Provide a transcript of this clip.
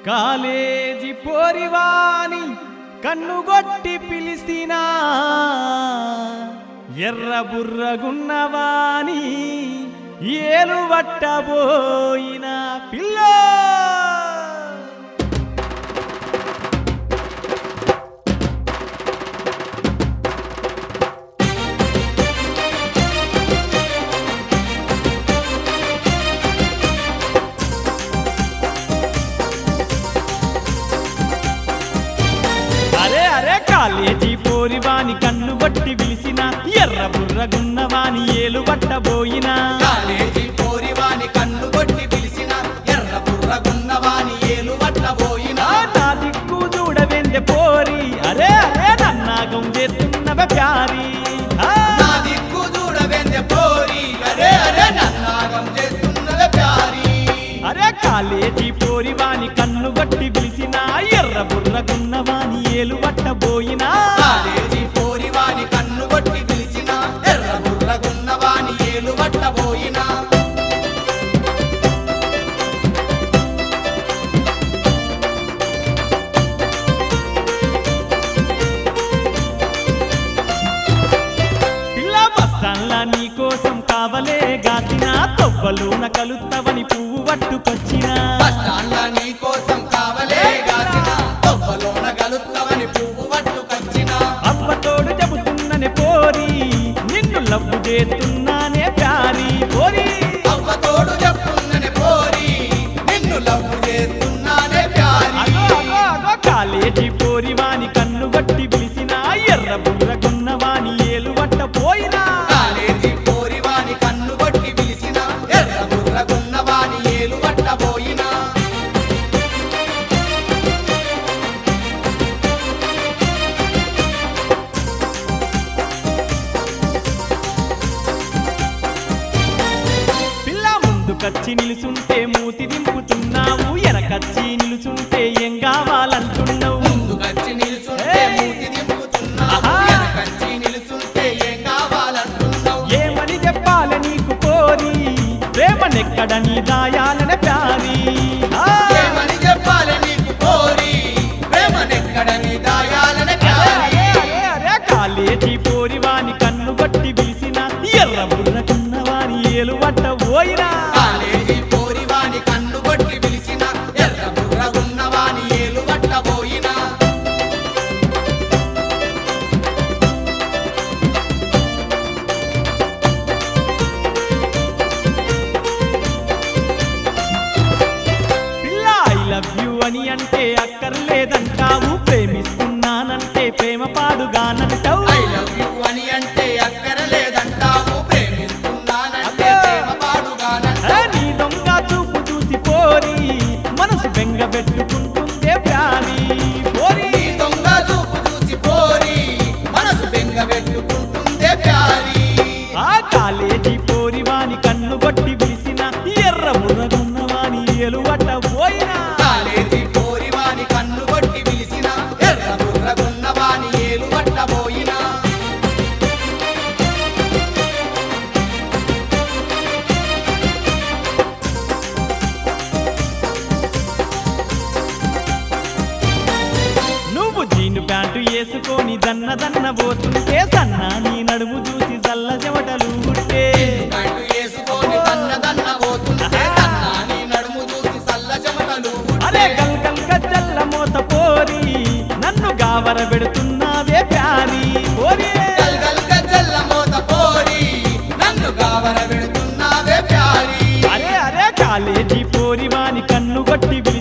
College పోరివాని కన్నుగొట్టి పిలిసినా ఎర్ర బుర్రగున్నవాని ఏలు వట్టబోయిన పిల్ల అరే అరే కాలేజీ పోరివాని కన్ను బట్టి పిలిసిన ఎర్ర బుర్రగున్నవాని ఏలు పట్టబోయినా కాలేజీ పోరివాని కన్ను కొట్టి పిలిచిన ఎర్ర బుర్రగున్నవాని ఏలు పట్టబోయిన ఆ నా దిక్కు చూడవెందె పోరి అరే అరే నన్నాగం చేస్తున్నవ ప్యారి ఆ, నా దిక్కు చూడవెందె పోరి అరే అరే నన్నాగం చేస్తున్నవే ప్యారి అరే కాలేజీ పోరివాని కన్ను బట్టి పిలిచిన ఎర్ర బుర్రగున్నవాని ఏలు పట్టబోయినా కాలేజీ పోరివాని కన్ను కొట్టి పిలిచిన ఎర్ర బుర్రగున్నవాని ఏలు పట్టబోయిన పిల్ల బస్తాన్లా నీ కోసం కావలే గాసిన తొవ్వలోన కలుత్తవని పువ్వు పట్టుకొచ్చినా బస్టాండ్ల నీ కోసం కావలే గాసిన తొవ్వలోన గలుత్తవని పువ్వు పట్టుకొచ్చిన అవ్వతోడు చెబుతున్ననే పోరి నిన్ను లవ్వు చేస్తున్నానే ప్యారి పోరి అవ్వ తోడు చెప్పున్నని పోరి నిన్ను లవ్వు చేస్తున్నానే ప్యారి అగో అగో అగో కాలేజీ పోరి వాని కన్ను బట్టి పిలిచిన ఎర్ర బుర్రకున్న వాని ఏలు వట్ట పోయినా కాలేజీ పోరివాని కన్ను కొట్టి పిలిచిన ఎర్ర బుర్రగున్నవాని ఏలు పట్టబోయినా పిల్ల ముందుకచ్చి నిలుచుంటే మూతి దింపుతున్నావు ఎనకచ్చి నిలుచుంటే ఏం కావాలంటున్నావు ముందుకొచ్చి నిల్చుంటే ఏయ్! మూతి దింపుతున్నావు ఆహా! వెనకచ్చి నిల్చుంటే ఏం కావాలంటున్నావు ఏమని చెప్పాలి నీకు పోరి ప్రేమనెక్కడ నీ దాయాలనే ప్యారి ఆ! ఏమని చెప్పాలి నీకు పోరి ప్రేమనెక్కడ నీ దాయాలన అరే, ప్యారి అరే, అరే, అరే, కాలేజీ పోరి వాని కన్ను బట్టి పిలిచిన ఎర్ర బుర్రకున్న వాని ఏలు వట్ట పోయినా కాలేజీ పోరివాని కన్ను కొట్టి పిలిచిన ఎర్ర బుర్రగున్నవాని ఏలు పట్టబోయినా పిల్ల ఐ లవ్ యు అని అంటే అక్కర్లేదంటావు ప్రేమిస్తున్నానంటే ప్రేమ పాడుగానంటావు ఐ లవ్ యు అని అంటే అక్కరలేదంటావు ప్రేమిస్తున్నానంటే అబ్బో! ప్రేమ పాడుగానంటావు ఆ, నీ దొంగ చూపు చూసి పోరి మనసు బెంగ పెట్టుకుంటుందే ప్యారి పోరి నీ దొంగ చూపు చూసి పోరి మనసు బెంగ పెట్టుకుంటుందే ప్యారి ఆ కాలేజీ పోరి వాని కన్ను కొట్టి పిలిచిన ఎర్ర బుర్రగున్న వాని ఎలువట పోయినా కాలేజీ పోరివాని కన్ను కొట్టి పిలిచిన ఎర్ర బుర్రగున్నవాని ఏలు పట్టబోయినా నువ్వు జీను ప్యాంటు వేసుకొని దన్న దన్న పోతుంటే సన్నా నీ నడుము చూసి చల్ల చెమటలు గుట్టే ప్యాంటు వేసుకొని దన్న దన్న పోతుంటే సన్నాని నడుము చూసి సల్ల చెమటలు అరే గల్ గల్ గజ్జల్ల మోత పోరి నన్ను గావర పెడుతున్నావే ప్యారి పోరి గల్ గల్ గజ్జల్ల మోత పోరి నన్ను గావర పెడుతున్నావే ప్యారి అరే అరే కాలేజీ పోరి వాని కన్ను కొట్టి